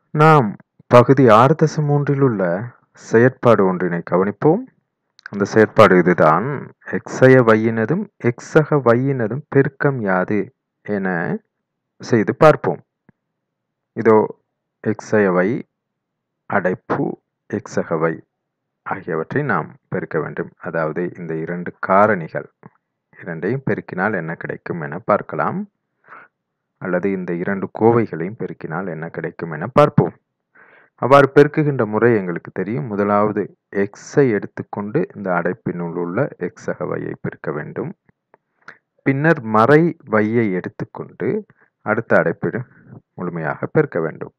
நாம் பகுதி ஆறு தசம் மூன்றில் உள்ள செயற்பாடு ஒன்றினை கவனிப்போம் அந்த செயற்பாடு இதுதான் எக்ஸய வையினதும் எக்ஸக வையினதும் பெருக்கம் யாது என செய்து பார்ப்போம் இதோ எக்ஸய வை அடைப்பு எக்ஸக வை ஆகியவற்றை நாம் பெருக்க வேண்டும் அதாவது இந்த இரண்டு காரணிகள் இரண்டையும் பெருக்கினால் என்ன கிடைக்கும் என பார்க்கலாம் அல்லது இந்த இரண்டு கோவைகளையும் பெருக்கினால் என்ன கிடைக்கும் என பார்ப்போம் அவ்வாறு பெருக்குகின்ற முறை எங்களுக்கு தெரியும் முதலாவது எக்ஸை எடுத்துக்கொண்டு இந்த அடைப்பினுள் உள்ள எக்ஸக வையை பெருக்க வேண்டும் பின்னர் மறை வையை எடுத்துக்கொண்டு அடுத்த அடைப்பிடு முழுமையாக பெருக்க வேண்டும்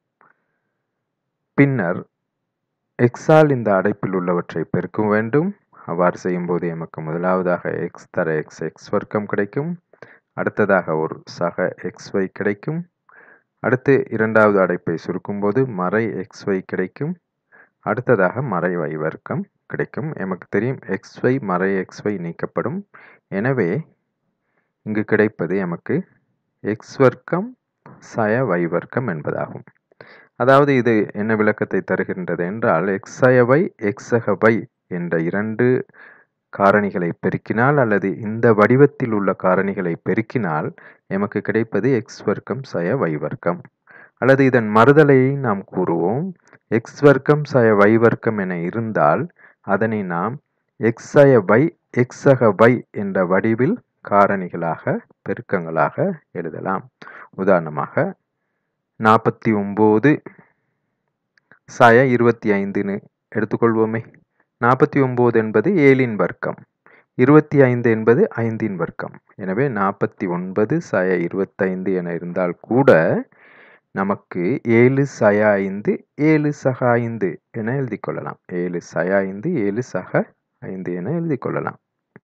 பின்னர் எக்ஸால் இந்த அடைப்பில் உள்ளவற்றை பெருக்க வேண்டும் அவ்வாறு செய்யும்போது எமக்கு முதலாவதாக எக்ஸ் தர எக்ஸ் எக்ஸ் வர்க்கம் கிடைக்கும் அடுத்ததாக ஒரு சக எக்ஸ் ஒய் கிடைக்கும் அடுத்து இரண்டாவது அடைப்பை சுருக்கும்போது மறை எக்ஸ் ஒய் கிடைக்கும் அடுத்ததாக மறை வை வர்க்கம் கிடைக்கும் எமக்கு தெரியும் எக்ஸ் ஒய் மறை எக்ஸ் ஒய் நீக்கப்படும் எனவே இங்கு கிடைப்பது எமக்கு எக்ஸ் வர்க்கம் சய வை வர்க்கம் என்பதாகும் அதாவது இது என்ன விளக்கத்தை தருகின்றது என்றால் எக்ஸய வை எக்ஸக வை என்ற இரண்டு காரணிகளை பெருக்கினால் அல்லது இந்த வடிவத்தில் உள்ள காரணிகளை பெருக்கினால் எமக்கு கிடைப்பது எக்ஸ் வர்க்கம் சய வை வர்க்கம் அல்லது இதன் மறுதலையை நாம் கூறுவோம் எக்ஸ் வர்க்கம் சய வை வர்க்கம் என இருந்தால் அதனை நாம் எக்ஸய வை எக்ஸக வை என்ற வடிவில் காரணிகளாக பெருக்கங்களாக எழுதலாம் உதாரணமாக நாற்பத்தி ஒம்பது சய இருபத்தி ஐந்துன்னு எடுத்துக்கொள்வோமே நாற்பத்தி ஒம்பது என்பது ஏழின் வர்க்கம் இருபத்தி ஐந்து என்பது ஐந்தின் வர்க்கம் எனவே நாற்பத்தி ஒன்பது சய இருபத்தைந்து என இருந்தால் கூட நமக்கு ஏழு சய ஐந்து ஏழு சக ஐந்து என எழுதி கொள்ளலாம் ஏழு சய ஐந்து ஏழு சக ஐந்து என எழுதி கொள்ளலாம்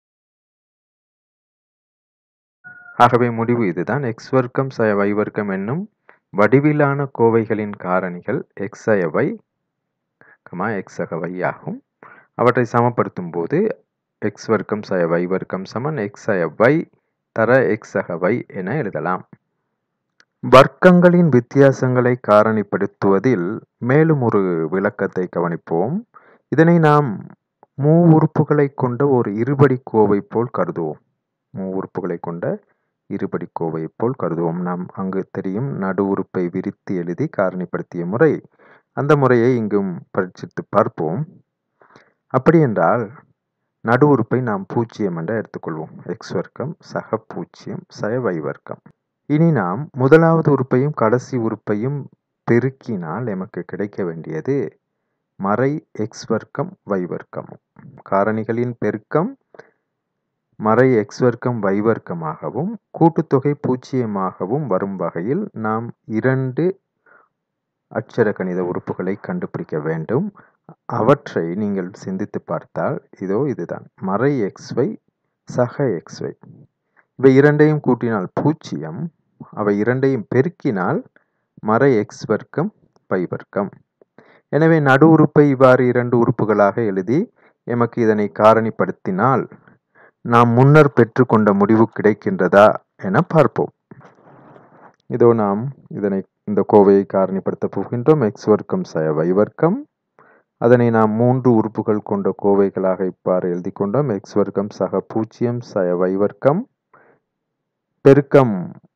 ஆகவே முடிவு இதுதான் எக்ஸ் வர்க்கம் சய வை வர்க்கம் என்னும் வடிவிலான கோவைகளின் காரணிகள் எக்ஸயவை கமா எக்ஸகவை ஆகும் அவற்றை சமப்படுத்தும் போது எக்ஸ் வர்க்கம் சய வை வர்க்கம் சமன் எக்ஸய வை தர எக்ஸக வை என எழுதலாம் வர்க்கங்களின் வித்தியாசங்களை காரணிப்படுத்துவதில் மேலும் ஒரு விளக்கத்தை கவனிப்போம் இதனை நாம் மூ உறுப்புகளை கொண்ட ஒரு இருபடி கோவை போல் கருதுவோம் மூ உறுப்புகளை கொண்ட இருபடி கோவை போல் கருதுவோம் நாம் அங்கு தெரியும் நடு உறுப்பை விரித்து எழுதி காரணிப்படுத்திய முறை அந்த முறையை இங்கும் பரீட்சித்து பார்ப்போம் அப்படி என்றால் நடு உறுப்பை நாம் பூஜ்ஜியம் என்ற எடுத்துக்கொள்வோம் எக்ஸ் வர்க்கம் சக பூஜ்ஜியம் சய வை வர்க்கம் இனி நாம் முதலாவது உறுப்பையும் கடைசி உறுப்பையும் பெருக்கினால் எமக்கு கிடைக்க வேண்டியது மறை எக்ஸ் வர்க்கம் வை வர்க்கம் காரணிகளின் பெருக்கம் மறை எக்ஸ் வர்க்கம் வை வர்க்கமாகவும் கூட்டுத்தொகை பூஜ்ஜியமாகவும் வரும் வகையில் நாம் இரண்டு அட்சர கணித உறுப்புகளை கண்டுபிடிக்க வேண்டும் அவற்றை நீங்கள் சிந்தித்து பார்த்தால் இதோ இதுதான் மறை எக்ஸ் வை சக எக்ஸ் வை இவை இரண்டையும் கூட்டினால் பூஜ்ஜியம் அவை இரண்டையும் பெருக்கினால் மறை எக்ஸ் வர்க்கம் பை வர்க்கம் எனவே நடு உறுப்பை இவ்வாறு இரண்டு உறுப்புகளாக எழுதி எமக்கு இதனை காரணிப்படுத்தினால் நாம் முன்னர் பெற்றுக்கொண்ட முடிவு கிடைக்கின்றதா என பார்ப்போம் இதோ நாம் இதனை இந்த கோவையை காரணிப்படுத்த போகின்றோம் எக்ஸ் வர்க்கம் சய வை வர்க்கம் அதனை நாம் மூன்று உறுப்புகள் கொண்ட கோவைகளாக இவ்வாறு எழுதி கொண்டோம் எக்ஸ் வர்க்கம் சக பூஜ்ஜியம் சய வை வர்க்கம் பெருக்கம்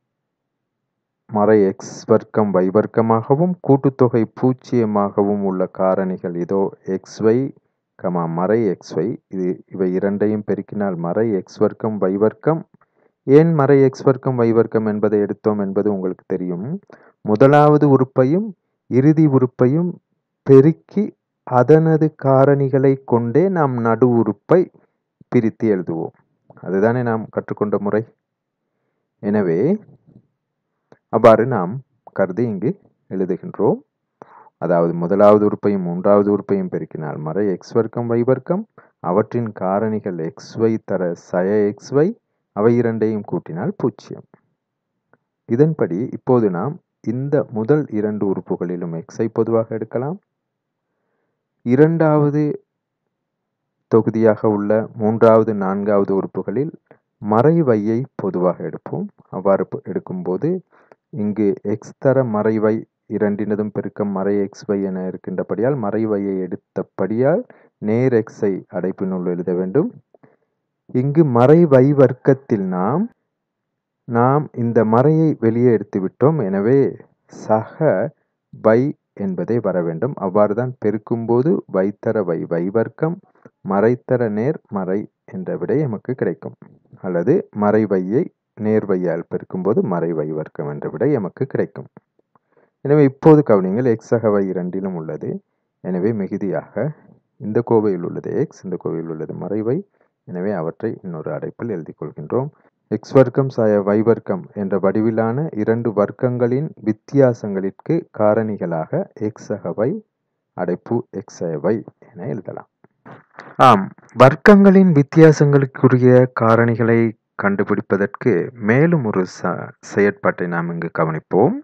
மறை எக்ஸ் வர்க்கம் வை வர்க்கமாகவும் கூட்டுத்தொகை பூஜ்ஜியமாகவும் உள்ள காரணிகள் இதோ எக்ஸ் வை கமா மறை எக்ஸ் வை இது இவை இரண்டையும் பெருக்கினால் மறை எக்ஸ் வர்க்கம் வை வர்க்கம் ஏன் மறை எக்ஸ் வர்க்கம் வை வர்க்கம் என்பதை எடுத்தோம் என்பது உங்களுக்கு தெரியும் முதலாவது உறுப்பையும் இறுதி உறுப்பையும் பெருக்கி அதனது காரணிகளை கொண்டே நாம் நடு உறுப்பை பிரித்து எழுதுவோம் அதுதானே நாம் கற்றுக்கொண்ட முறை எனவே அவ்வாறு நாம் கருதி இங்கு எழுதுகின்றோம் அதாவது முதலாவது உறுப்பையும் மூன்றாவது உறுப்பையும் பெருக்கினால் மறை எக்ஸ் வர்க்கம் வை வர்க்கம் அவற்றின் காரணிகள் எக்ஸ் ஒய் தர சய எக்ஸ் ஒய் அவை இரண்டையும் கூட்டினால் பூஜ்ஜியம் இதன்படி இப்போது நாம் இந்த முதல் இரண்டு உறுப்புகளிலும் எக்ஸை பொதுவாக எடுக்கலாம் இரண்டாவது தொகுதியாக உள்ள மூன்றாவது நான்காவது உறுப்புகளில் மறை வையை பொதுவாக எடுப்போம் அவ்வாறு எடுக்கும்போது இங்கு எக்ஸ் தர மறைவை இரண்டினதும் பெருக்கம் மறை எக்ஸ் ஒய் என இருக்கின்றபடியால் மறை ஒய்யை எடுத்தபடியால் நேர் எக்ஸை அடைப்பினுள் எழுத வேண்டும் இங்கு மறை வை வர்க்கத்தில் நாம் நாம் இந்த மறையை வெளியே எடுத்து விட்டோம் எனவே சக வை என்பதே வர வேண்டும் அவ்வாறு தான் பெருக்கும்போது வைத்தர வை வை வர்க்கம் மறைத்தர நேர் மறை என்ற விடை நமக்கு கிடைக்கும் அல்லது மறை வையை நேர் வையால் பெருக்கும்போது மறை வை வர்க்கம் என்ற விடை நமக்கு கிடைக்கும் எனவே இப்போது கவனிங்கள் எக்ஸ் சக வை இரண்டிலும் உள்ளது எனவே மிகுதியாக இந்த கோவையில் உள்ளது எக்ஸ் இந்த கோவையில் உள்ளது மறை வை எனவே அவற்றை இன்னொரு அடைப்பில் எழுதிக் கொள்கின்றோம் எக்ஸ் வர்க்கம் சாய வை வர்க்கம் என்ற வடிவிலான இரண்டு வர்க்கங்களின் வித்தியாசங்களிற்கு காரணிகளாக எக்ஸ் வை அடைப்பு எக்ஸ் வை என எழுதலாம் ஆம் வர்க்கங்களின் வித்தியாசங்களுக்குரிய காரணிகளை கண்டுபிடிப்பதற்கு மேலும் ஒரு ச செயற்பாட்டை நாம் இங்கு கவனிப்போம்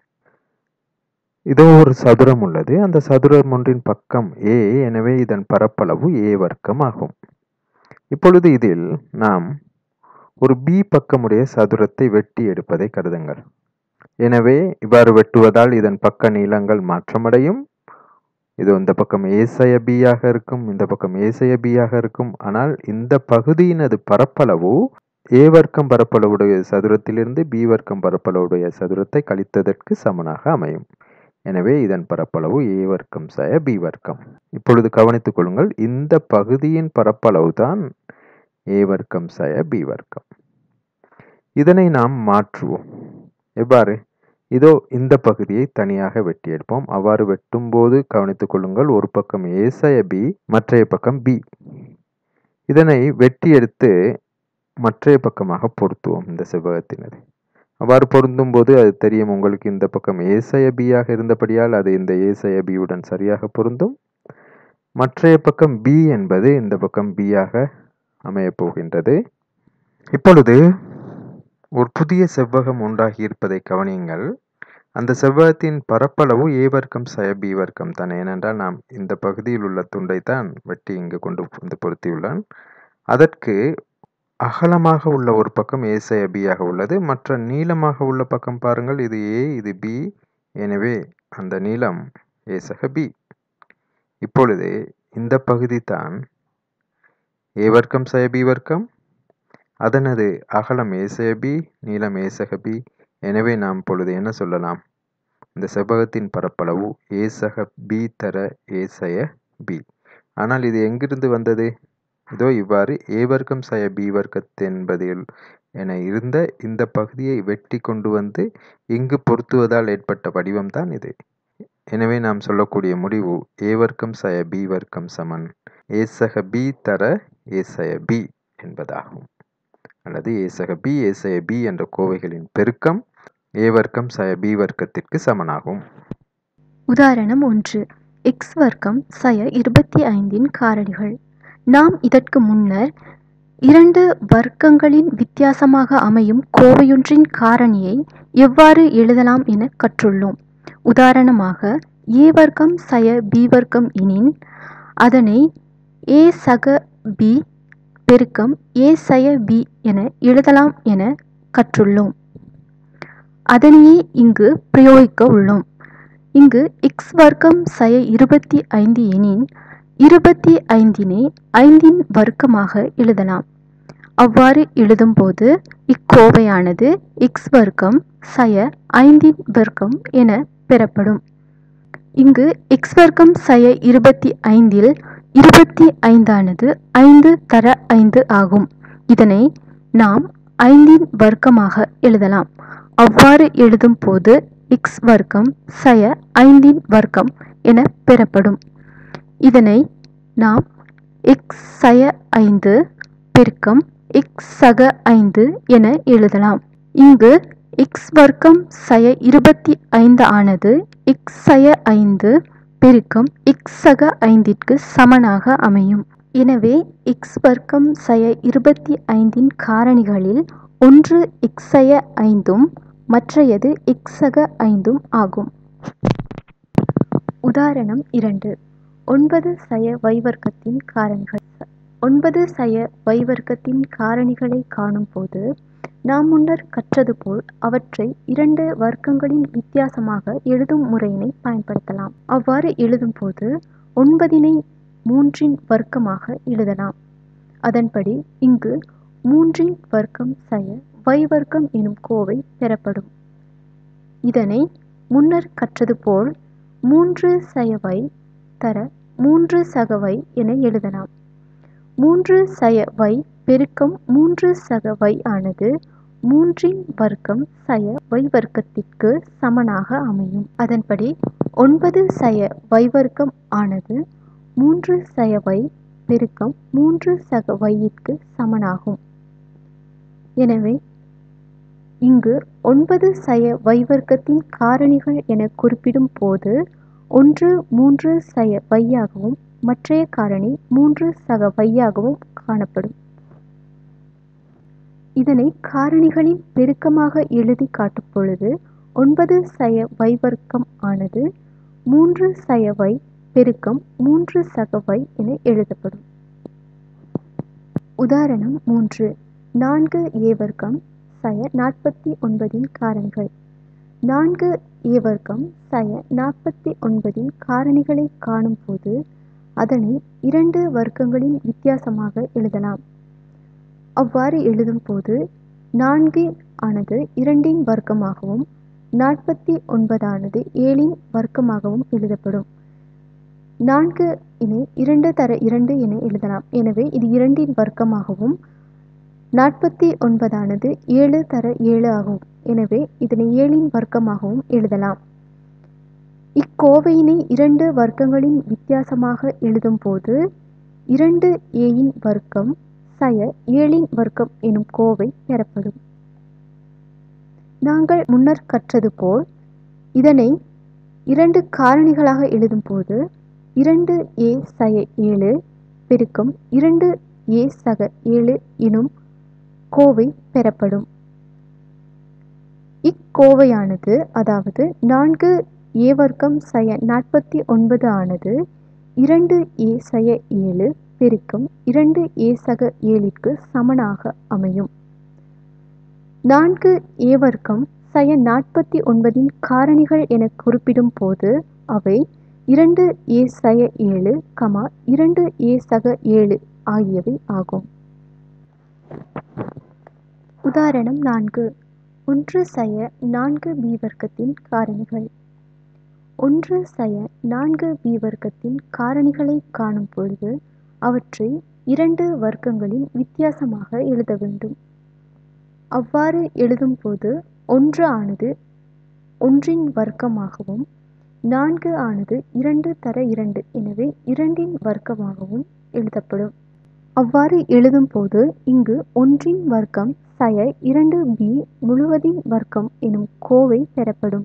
இதோ ஒரு சதுரம் உள்ளது அந்த சதுரம் ஒன்றின் பக்கம் ஏ எனவே இதன் பரப்பளவு ஏ வர்க்கம் ஆகும் இப்பொழுது இதில் நாம் ஒரு பி பக்கமுடைய சதுரத்தை வெட்டி எடுப்பதை கருதுங்கள் எனவே இவ்வாறு வெட்டுவதால் இதன் பக்க நீளங்கள் மாற்றமடையும் இது இந்த பக்கம் ஏசய பியாக இருக்கும் இந்த பக்கம் ஏசய பியாக இருக்கும் ஆனால் இந்த பகுதியினது பரப்பளவு ஏ வர்க்கம் பரப்பளவுடைய சதுரத்திலிருந்து பி வர்க்கம் பரப்பளவுடைய சதுரத்தை கழித்ததற்கு சமனாக அமையும் எனவே இதன் பரப்பளவு ஏ வர்க்கம் சய பி வர்க்கம் இப்பொழுது கவனித்துக் கொள்ளுங்கள் இந்த பகுதியின் பரப்பளவு தான் ஏ வர்க்கம் சய பி வர்க்கம் இதனை நாம் மாற்றுவோம் எவ்வாறு இதோ இந்த பகுதியை தனியாக வெட்டி எடுப்போம் அவ்வாறு வெட்டும் போது கவனித்துக் கொள்ளுங்கள் ஒரு பக்கம் ஏ சய பி மற்றைய பக்கம் பி இதனை வெட்டி எடுத்து மற்றைய பக்கமாக பொருத்துவோம் இந்த செவ்வகத்தினது அவ்வாறு பொருந்தும் போது அது தெரியும் உங்களுக்கு இந்த பக்கம் ஏசய பியாக இருந்தபடியால் அது இந்த ஏசய பியுடன் சரியாக பொருந்தும் மற்றைய பக்கம் பி என்பது இந்த பக்கம் பியாக அமையப் போகின்றது இப்பொழுது ஒரு புதிய செவ்வகம் உண்டாகி இருப்பதை கவனியுங்கள் அந்த செவ்வகத்தின் பரப்பளவு ஏ வர்க்கம் சய பி வர்க்கம் தான் ஏனென்றால் நாம் இந்த பகுதியில் உள்ள துண்டை தான் வெட்டி இங்கு கொண்டு வந்து பொருத்தியுள்ளான் அதற்கு அகலமாக உள்ள ஒரு பக்கம் ஏ சய பியாக உள்ளது மற்ற நீளமாக உள்ள பக்கம் பாருங்கள் இது ஏ இது பி எனவே அந்த நீளம் ஏ சக பி இப்பொழுது இந்த பகுதி தான் ஏ வர்க்கம் சய பி வர்க்கம் அதனது அகலம் ஏசய பி நீளம் ஏசக பி எனவே நாம் பொழுது என்ன சொல்லலாம் இந்த செவ்வகத்தின் பரப்பளவு ஏசக பி தர ஏசய பி ஆனால் இது எங்கிருந்து வந்தது இதோ இவ்வாறு ஏ வர்க்கம் சய பி வர்க்கத்து என்பதில் என இருந்த இந்த பகுதியை வெட்டி கொண்டு வந்து இங்கு பொருத்துவதால் ஏற்பட்ட வடிவம்தான் இது எனவே நாம் சொல்லக்கூடிய முடிவு ஏ வர்க்கம் சய பி வர்க்கம் சமன் ஏசக பி தர ஏசய பி என்பதாகும் அல்லது ஏசக பி ஏசய பி என்ற கோவைகளின் பெருக்கம் ஏ வர்க்கம் சய பி வர்க்கத்திற்கு சமனாகும் உதாரணம் ஒன்று எக்ஸ் வர்க்கம் சய இருபத்தி ஐந்தின் காரணிகள் நாம் இதற்கு முன்னர் இரண்டு வர்க்கங்களின் வித்தியாசமாக அமையும் கோவையொன்றின் காரணியை எவ்வாறு எழுதலாம் என கற்றுள்ளோம் உதாரணமாக ஏ வர்க்கம் சய பி வர்க்கம் எனின் அதனை ஏ சக பி பெருக்கம் ஏ சய பி என எழுதலாம் என கற்றுள்ளோம் அதனையே இங்கு பிரயோகிக்க உள்ளோம் இங்கு எக்ஸ் வர்க்கம் சய இருபத்தி ஐந்து எனின் இருபத்தி ஐந்தினை ஐந்தின் வர்க்கமாக எழுதலாம் அவ்வாறு எழுதும்போது இக்கோவையானது எக்ஸ் வர்க்கம் சய ஐந்தின் வர்க்கம் என பெறப்படும் இங்கு எக்ஸ் வர்க்கம் சய இருபத்தி ஐந்தில் இருபத்தி ஐந்தானது ஐந்து தர ஐந்து ஆகும் இதனை நாம் ஐந்தின் வர்க்கமாக எழுதலாம் அவ்வாறு எழுதும் போது எக்ஸ் வர்க்கம் சய ஐந்தின் வர்க்கம் என பெறப்படும் இதனை நாம் எக்ஸ் சய ஐந்து பெருக்கம் எக்ஸ் சக ஐந்து என எழுதலாம் இங்கு எக்ஸ் வர்க்கம் சய இருபத்தி ஐந்து ஆனது எக்ஸ் சய ஐந்து பெருக்கம் எக்ஸ் சக ஐந்திற்கு சமனாக அமையும் எனவே எக்ஸ் வர்க்கம் சய இருபத்தி ஐந்தின் காரணிகளில் ஒன்று எக்ஸ் சய ஐந்தும் மற்றையது எக்ஸ் சக ஐந்தும் ஆகும் உதாரணம் இரண்டு ஒன்பது சய வைவர்க்கத்தின் காரணிகள் ஒன்பது சய வைவர்க்கத்தின் காரணிகளை காணும் போது நாம் முன்னர் கற்றது போல் அவற்றை இரண்டு வர்க்கங்களின் வித்தியாசமாக எழுதும் முறையினை பயன்படுத்தலாம் அவ்வாறு எழுதும்போது ஒன்பதினை மூன்றின் வர்க்கமாக எழுதலாம் அதன்படி இங்கு மூன்றின் வர்க்கம் சய y வர்க்கம் எனும் கோவை பெறப்படும் இதனை முன்னர் கற்றது போல் மூன்று சயவை தர மூன்று சகவை என எழுதலாம் மூன்று சயவை பெருக்கம் மூன்று சகவை ஆனது மூன்றின் வர்க்கம் சய y வர்க்கத்திற்கு சமனாக அமையும் அதன்படி ஒன்பது சய y வர்க்கம் ஆனது மூன்று சயவை பெருக்கம் மூன்று சக வையிற்கு சமனாகும் எனவே இங்கு ஒன்பது சய y வர்க்கத்தின் காரணிகள் என குறிப்பிடும் போது ஒன்று மூன்று சய வையாகவும் மற்றைய காரணி மூன்று சக வையாகவும் காணப்படும் இதனை காரணிகளின் பெருக்கமாக எழுதி காட்டும் பொழுது ஒன்பது சய y வர்க்கம் ஆனது மூன்று சய y பெருக்கம் மூன்று சக y என எழுதப்படும் உதாரணம் மூன்று நான்கு ஏ வர்க்கம் சய நாற்பத்தி ஒன்பதின் காரணிகள் நான்கு ஏ வர்க்கம் சய நாற்பத்தி ஒன்பதின் காரணிகளை காணும் போது அதனை இரண்டு வர்க்கங்களின் வித்தியாசமாக எழுதலாம் அவ்வாறு எழுதும் போது நான்கு ஆனது இரண்டின் வர்க்கமாகவும் நாற்பத்தி ஒன்பதானது ஏழின் வர்க்கமாகவும் எழுதப்படும் நான்கு இனை இரண்டு தர இரண்டு என எழுதலாம் எனவே இது இரண்டின் வர்க்கமாகவும் நாற்பத்தி ஒன்பதானது ஏழு தர ஏழு ஆகும் எனவே இதனை ஏழின் வர்க்கமாகவும் எழுதலாம் இக்கோவையினை இரண்டு வர்க்கங்களின் வித்தியாசமாக எழுதும் போது இரண்டு ஏயின் வர்க்கம் சய ஏழின் வர்க்கம் எனும் கோவை பெறப்படும் நாங்கள் முன்னர் கற்றது போல் இதனை இரண்டு காரணிகளாக எழுதும்போது இரண்டு ஏ சய ஏழு பெருக்கம் இரண்டு ஏ சக ஏழு எனும் கோவை பெறப்படும் இக்கோவையானது அதாவது நான்கு ஏ வர்க்கம் சய நாற்பத்தி ஒன்பது ஆனது இரண்டு ஏ சய ஏழு பெருக்கம் இரண்டு ஏ சக ஏழிற்கு சமனாக அமையும் நான்கு ஏ வர்க்கம் சய நாற்பத்தி ஒன்பதின் காரணிகள் என குறிப்பிடும் போது அவை இரண்டு ஏ சய ஏழு கமா இரண்டு ஏ சக ஏழு ஆகியவை ஆகும் உதாரணம் நான்கு ஒன்று சய நான்கு பி வர்க்கத்தின் காரணிகள் ஒன்று சய நான்கு பி வர்க்கத்தின் காரணிகளை காணும் பொழுது அவற்றை இரண்டு வர்க்கங்களின் வித்தியாசமாக எழுத வேண்டும் அவ்வாறு எழுதும் போது ஒன்று ஆனது ஒன்றின் வர்க்கமாகவும் நான்கு ஆனது இரண்டு தர இரண்டு எனவே இரண்டின் வர்க்கமாகவும் எழுதப்படும் அவ்வாறு எழுதும் போது இங்கு ஒன்றின் வர்க்கம் சய இரண்டு பி முழுவதின் வர்க்கம் எனும் கோவை பெறப்படும்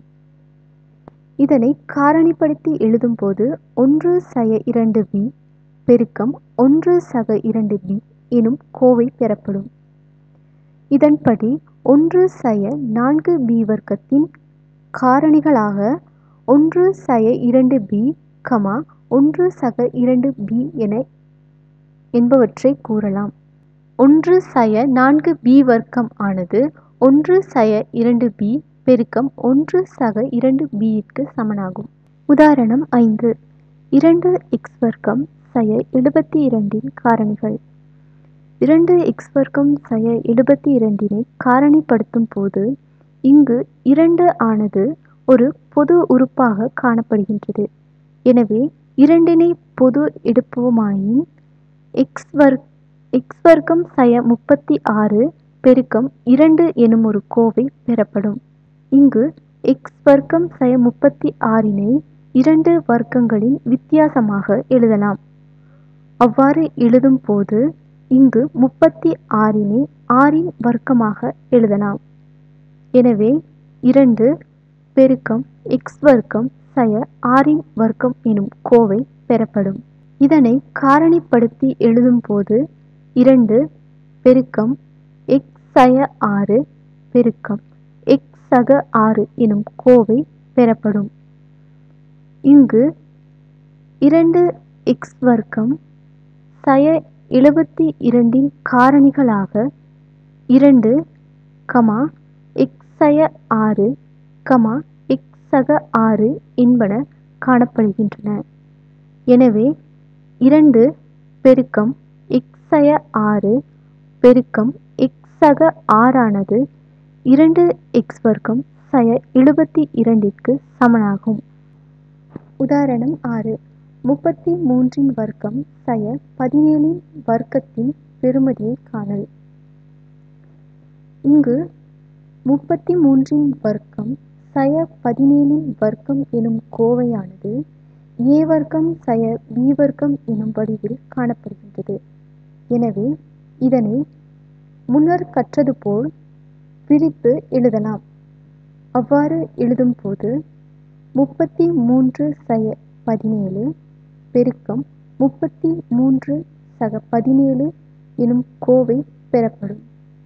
இதனை காரணிப்படுத்தி எழுதும் போது ஒன்று சய இரண்டு பி பெருக்கம் ஒன்று சக இரண்டு பி எனும் கோவை பெறப்படும் இதன்படி ஒன்று சய நான்கு பி வர்க்கத்தின் காரணிகளாக ஒன்று சய இரண்டு பி கமா ஒன்று சக இரண்டு பி என என்பவற்றை கூறலாம் ஒன்று சய நான்கு பி வர்க்கம் ஆனது ஒன்று சய இரண்டு பி பெருக்கம் ஒன்று சக இரண்டு பியிற்கு சமனாகும் உதாரணம் ஐந்து இரண்டு எக்ஸ் வர்க்கம் சய எழுபத்தி இரண்டின் காரணிகள் இரண்டு எக்ஸ் வர்க்கம் சய எழுபத்தி இரண்டினை காரணிப்படுத்தும் போது இங்கு இரண்டு ஆனது ஒரு பொது உறுப்பாக காணப்படுகின்றது எனவே இரண்டினை பொது எடுப்போமாயின் எக்ஸ் வர்க் எக்ஸ் வர்க்கம் சய முப்பத்தி ஆறு பெருக்கம் இரண்டு எனும் ஒரு கோவை பெறப்படும் இங்கு எக்ஸ் வர்க்கம் சய முப்பத்தி ஆறினை இரண்டு வர்க்கங்களின் வித்தியாசமாக எழுதலாம் அவ்வாறு எழுதும் போது இங்கு முப்பத்தி ஆறினை ஆறின் வர்க்கமாக எழுதலாம் எனவே இரண்டு பெருக்கம் எக்ஸ் வர்க்கம் சய ஆறின் வர்க்கம் எனும் கோவை பெறப்படும் இதனை காரணிப்படுத்தி எழுதும் போது இரண்டு பெருக்கம் எக்ஸ் சய ஆறு பெருக்கம் எக்ஸ் சக ஆறு எனும் கோவை பெறப்படும் இங்கு இரண்டு எக்ஸ் வர்க்கம் சய எழுபத்தி இரண்டின் காரணிகளாக இரண்டு கமா எக்ஸ் சய ஆறு கமா எக்ஸ் சக ஆறு என்பன காணப்படுகின்றன எனவே இரண்டு பெருக்கம் எக்ஸ் சய ஆறு பெருக்கம் எக்ஸ் சக ஆறானது இரண்டு எக்ஸ் வர்க்கம் சய எழுபத்தி இரண்டிற்கு சமனாகும் உதாரணம் ஆறு முப்பத்தி மூன்றின் வர்க்கம் சய பதினேழின் வர்க்கத்தின் பெறுமதியை காணல் இங்கு முப்பத்தி மூன்றின் வர்க்கம் சய பதினேழின் வர்க்கம் எனும் கோவையானது ஏ வர்க்கம் சய பி வர்க்கம் எனும் வடிவில் காணப்படுகின்றது எனவே இதனை முன்னர் கற்றது போல் பிரித்து எழுதலாம் அவ்வாறு எழுதும்போது முப்பத்தி மூன்று சய பதினேழு பெருக்கம் முப்பத்தி மூன்று சக பதினேழு எனும் கோவை பெறப்படும்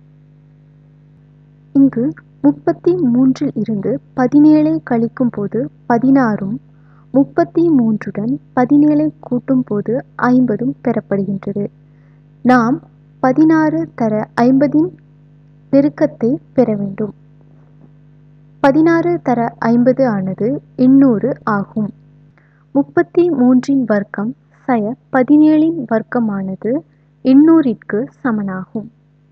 இங்கு முப்பத்தி மூன்றில் இருந்து பதினேழை கழிக்கும் போது பதினாறும் முப்பத்தி மூன்றுடன் பதினேழை கூட்டும் போது ஐம்பதும் பெறப்படுகின்றது நாம் பதினாறு தர ஐம்பதின் பெருக்கத்தை பெற வேண்டும் பதினாறு தர ஐம்பது ஆனது எண்ணூறு ஆகும் முப்பத்தி மூன்றின் வர்க்கம் சய பதினேழின் வர்க்கமானது எண்ணூறிற்கு சமனாகும்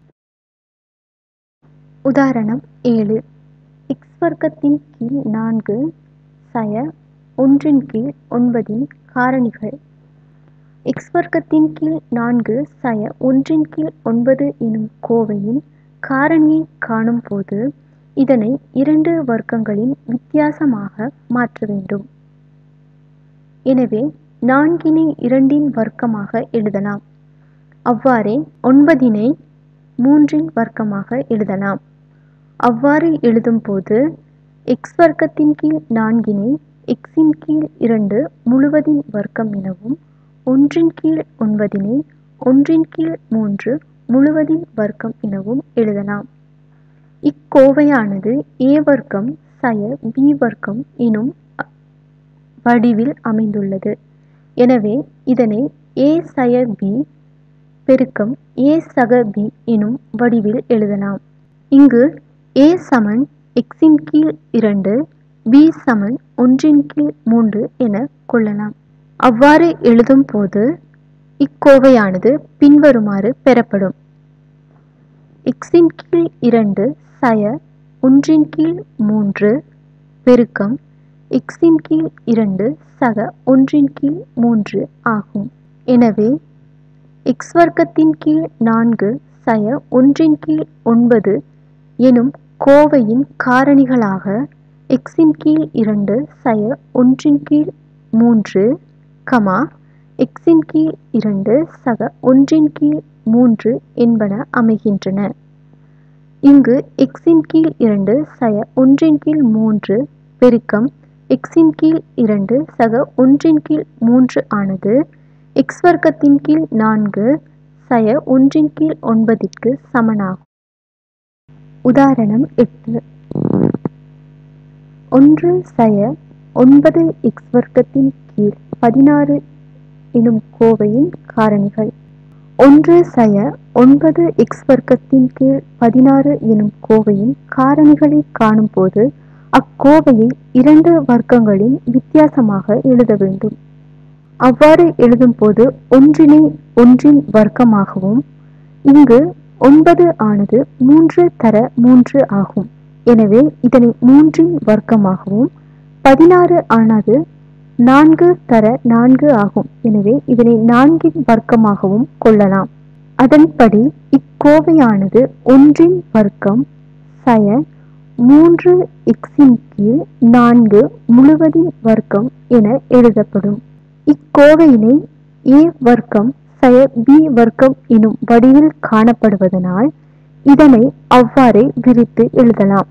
உதாரணம் ஏழு எக்ஸ் வர்க்கத்தின் கீழ் நான்கு சய ஒன்றின் கீழ் ஒன்பதின் காரணிகள் எக்ஸ் வர்க்கத்தின் கீழ் நான்கு சய ஒன்றின் கீழ் ஒன்பது எனும் கோவையின் காரணியை காணும் போது இதனை இரண்டு வர்க்கங்களின் வித்தியாசமாக மாற்ற வேண்டும் எனவே நான்கினை இரண்டின் வர்க்கமாக எழுதலாம் அவ்வாறே ஒன்பதினை மூன்றின் வர்க்கமாக எழுதலாம் அவ்வாறு எழுதும்போது எக்ஸ் வர்க்கத்தின் கீழ் நான்கினை எக்ஸின் கீழ் இரண்டு முழுவதின் வர்க்கம் எனவும் ஒன்றின் கீழ் ஒன்பதினை ஒன்றின் கீழ் மூன்று முழுவதின் வர்க்கம் எனவும் எழுதலாம் இக்கோவையானது ஏ வர்க்கம் சய பி வர்க்கம் எனும் வடிவில் அமைந்துள்ளது எனவே இதனை ஏ சய பி பெருக்கம் ஏ சக பி எனும் வடிவில் எழுதலாம் இங்கு ஏ சமன் எக்ஸின் கீழ் இரண்டு பி சமன் ஒன்றின் கீழ் மூன்று என கொள்ளலாம் அவ்வாறு எழுதும் போது இக்கோவையானது பின்வருமாறு பெறப்படும் எக்ஸின் கீழ் இரண்டு சய ஒன்றின் கீழ் மூன்று பெருக்கம் எக்ஸின் கீழ் இரண்டு சக ஒன்றின் கீழ் மூன்று ஆகும் எனவே எக்ஸ் வர்க்கத்தின் கீழ் நான்கு சய ஒன்றின் கீழ் ஒன்பது எனும் கோவையின் காரணிகளாக எக்ஸின் கீழ் இரண்டு சய ஒன்றின் கீழ் மூன்று கமா எக்ஸின் கீழ் இரண்டு சக ஒன்றின் கீழ் மூன்று என்பன அமைகின்றன இங்கு எக்ஸின் கீழ் இரண்டு சய ஒன்றின் கீழ் மூன்று பெருக்கம் எக்ஸின் கீழ் இரண்டு சக ஒன்றின் கீழ் மூன்று ஆனது எக்ஸ் வர்க்கத்தின் கீழ் நான்கு சய ஒன்றின் கீழ் ஒன்பதிற்கு சமனாகும் உதாரணம் எட்டு ஒன்று சய ஒன்பது எக்ஸ் வர்க்கத்தின் கீழ் பதினாறு எனும் கோவையின் காரணிகள் ஒன்று சய ஒன்பது எக்ஸ் வர்க்கத்தின் கீழ் பதினாறு எனும் கோவையின் காரணிகளை காணும்போது அக்கோவையை இரண்டு வர்க்கங்களின் வித்தியாசமாக எழுத வேண்டும் அவ்வாறு எழுதும்போது ஒன்றினை ஒன்றின் வர்க்கமாகவும் இங்கு ஒன்பது ஆனது மூன்று தர மூன்று ஆகும் எனவே இதனை மூன்றின் வர்க்கமாகவும் பதினாறு ஆனது நான்கு தர நான்கு ஆகும் எனவே இதனை நான்கின் வர்க்கமாகவும் கொள்ளலாம் அதன்படி இக்கோவையானது ஒன்றின் வர்க்கம் சய மூன்று எக்ஸின் கீழ் நான்கு முழுவதின் வர்க்கம் என எழுதப்படும் இக்கோவையினை ஏ வர்க்கம் சய பி வர்க்கம் எனும் வடிவில் காணப்படுவதனால் இதனை அவ்வாறே விரித்து எழுதலாம்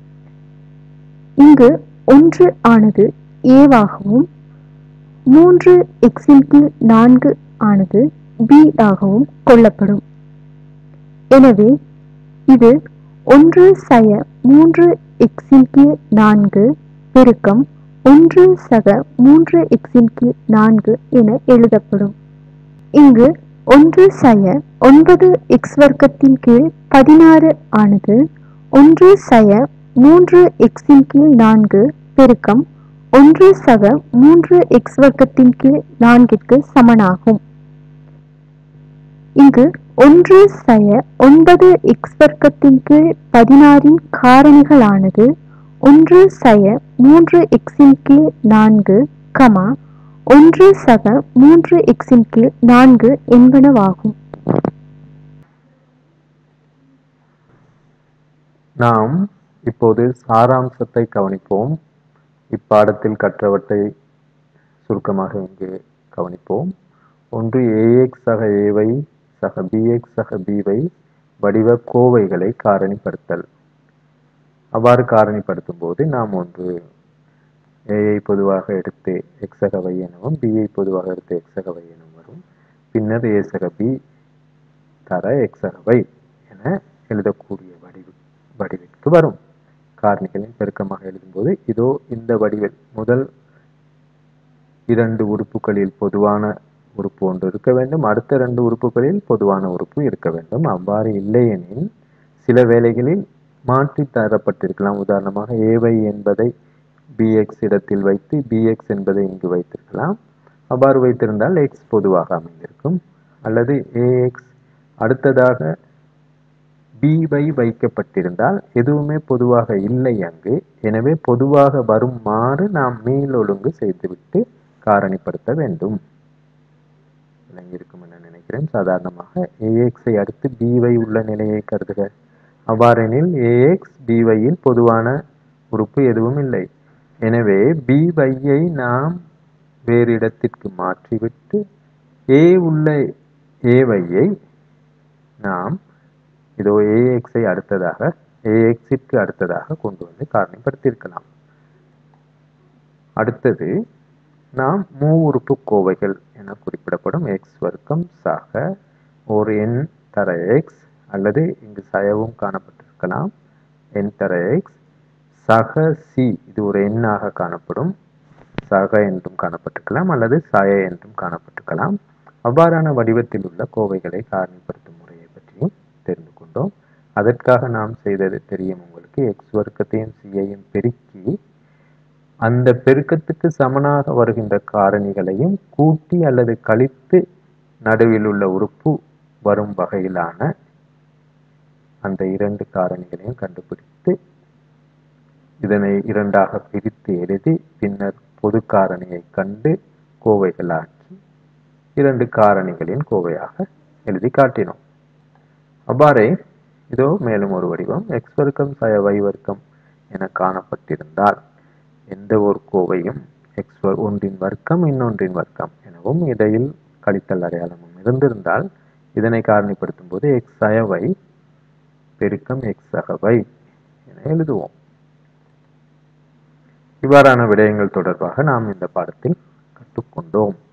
இங்கு ஒன்று ஆனது ஏவாகவும் மூன்று எக்ஸின் கீழ் நான்கு ஆனது பி ஆகவும் கொள்ளப்படும் எனவே இது ஒன்று சய மூன்று எக்ஸின் கீழ் நான்கு பெருக்கம் ஒன்று சக மூன்று எக்ஸின் கீழ் நான்கு என எழுதப்படும் இங்கு ஒன்று சய ஒன்பது எக்ஸ் வர்க்கத்தின் கீழ் பதினாறு ஆனது ஒன்று சய மூன்று எக்ஸின் கீழ் நான்கு பெருக்கம் ஒன்று சக மூன்று எக்ஸ் வர்க்கத்தின் கீழ் நான்கிற்கு சமனாகும் இங்கு ஒன்று சய ஒன்பது எக்ஸ் வர்க்கத்தின் கீழ் பதினாறின் காரணிகளானது ஒன்று சய மூன்று எக்ஸின் கீழ் நான்கு கமா ஒன்று சக மூன்று எக்ஸின் கீழ் நான்கு என்பனவாகும் நாம் இப்போது சாராம்சத்தை கவனிப்போம் இப்பாடத்தில் கற்றவற்றை சுருக்கமாக இங்கு கவனிப்போம் ஒன்று ஏஎக்ஸ் சக ஏவை சக பிஎக்ஸ் சக பிவை வடிவ கோவைகளை காரணிப்படுத்தல் அவ்வாறு காரணிப்படுத்தும் போது நாம் ஒன்று ஏஐ பொதுவாக எடுத்து எக்ஸ் சக y எனவும் பிஐ பொதுவாக எடுத்து எக்ஸ் சக y எனவும் வரும் பின்னர் ஏ சக பி தர எக்ஸ் சக y என எழுதக்கூடிய வடிவு வடிவிற்கு வரும் காரணிகளின் பெருக்கமாக எழுதும்போது இதோ இந்த வடிவில் முதல் இரண்டு உறுப்புகளில் பொதுவான உறுப்பு ஒன்று இருக்க வேண்டும் அடுத்த இரண்டு உறுப்புகளில் பொதுவான உறுப்பு இருக்க வேண்டும் அவ்வாறு இல்லையெனில் சில வேளைகளில் மாற்றி தரப்பட்டிருக்கலாம் உதாரணமாக ஏவை என்பதை பிஎக்ஸ் இடத்தில் வைத்து பிஎக்ஸ் என்பதை இங்கு வைத்திருக்கலாம் அவ்வாறு வைத்திருந்தால் எக்ஸ் பொதுவாக அமைந்திருக்கும் அல்லது ஏஎக்ஸ் அடுத்ததாக பிவை வைக்கப்பட்டிருந்தால் எதுவுமே பொதுவாக இல்லை அங்கு எனவே பொதுவாக வருமாறு நாம் மீள் ஒழுங்கு செய்துவிட்டு காரணிப்படுத்த வேண்டும் விளங்கியிருக்கும் என நினைக்கிறேன் சாதாரணமாக ஏஎக்ஸை அடுத்து பிவை உள்ள நிலையை கருதுக அவ்வாறெனில் ஏஎக்ஸ் பிவையில் பொதுவான உறுப்பு எதுவும் இல்லை எனவே பிவையை நாம் வேறு இடத்திற்கு மாற்றிவிட்டு ஏ உள்ள ஏவையை நாம் இதோ ஏஎக்ஸை அடுத்ததாக ஏஎக்ஸிற்கு அடுத்ததாக கொண்டு வந்து காரணிப்படுத்தியிருக்கலாம் அடுத்தது நாம் மூவுறுப்பு கோவைகள் என குறிப்பிடப்படும் எக்ஸ் வர்க்கம் சக ஒரு எண் தர எக்ஸ் அல்லது இங்கு சயவும் காணப்பட்டிருக்கலாம் எண் தர எக்ஸ் சக சி இது ஒரு எண்ணாக காணப்படும் சக என்றும் காணப்பட்டிருக்கலாம் அல்லது சய என்றும் காணப்பட்டிருக்கலாம் அவ்வாறான வடிவத்தில் உள்ள கோவைகளை காரணிப்படுத்தும் முறையை பற்றியும் தெரிந்து கொண்டோம் அதற்காக நாம் செய்தது தெரியும் உங்களுக்கு எக்ஸ் வர்க்கத்தையும் சியையும் பெருக்கி அந்த பெருக்கத்துக்கு சமனாக வருகின்ற காரணிகளையும் கூட்டி அல்லது கழித்து நடுவில் உள்ள உறுப்பு வரும் வகையிலான அந்த இரண்டு காரணிகளையும் கண்டுபிடித்து இதனை இரண்டாக பிரித்து எழுதி பின்னர் பொது காரணியை கண்டு கோவைகளாக்கி இரண்டு காரணிகளின் கோவையாக எழுதி காட்டினோம் அவ்வாறே இதோ மேலும் ஒரு வடிவம் எக்ஸ் வர்க்கம் சய y வர்க்கம் என காணப்பட்டிருந்தால் எந்த ஒரு கோவையும் எக்ஸ் ஒன்றின் வர்க்கம் இன்னொன்றின் வர்க்கம் எனவும் இடையில் கழித்தல் அடையாளமும் இருந்திருந்தால் இதனை காரணிப்படுத்தும் போது எக்ஸ் சய y பெருக்கம் எக்ஸ் சக y என எழுதுவோம் இவ்வாறான விடயங்கள் தொடர்பாக நாம் இந்த பாடத்தில் கற்றுக்கொண்டோம்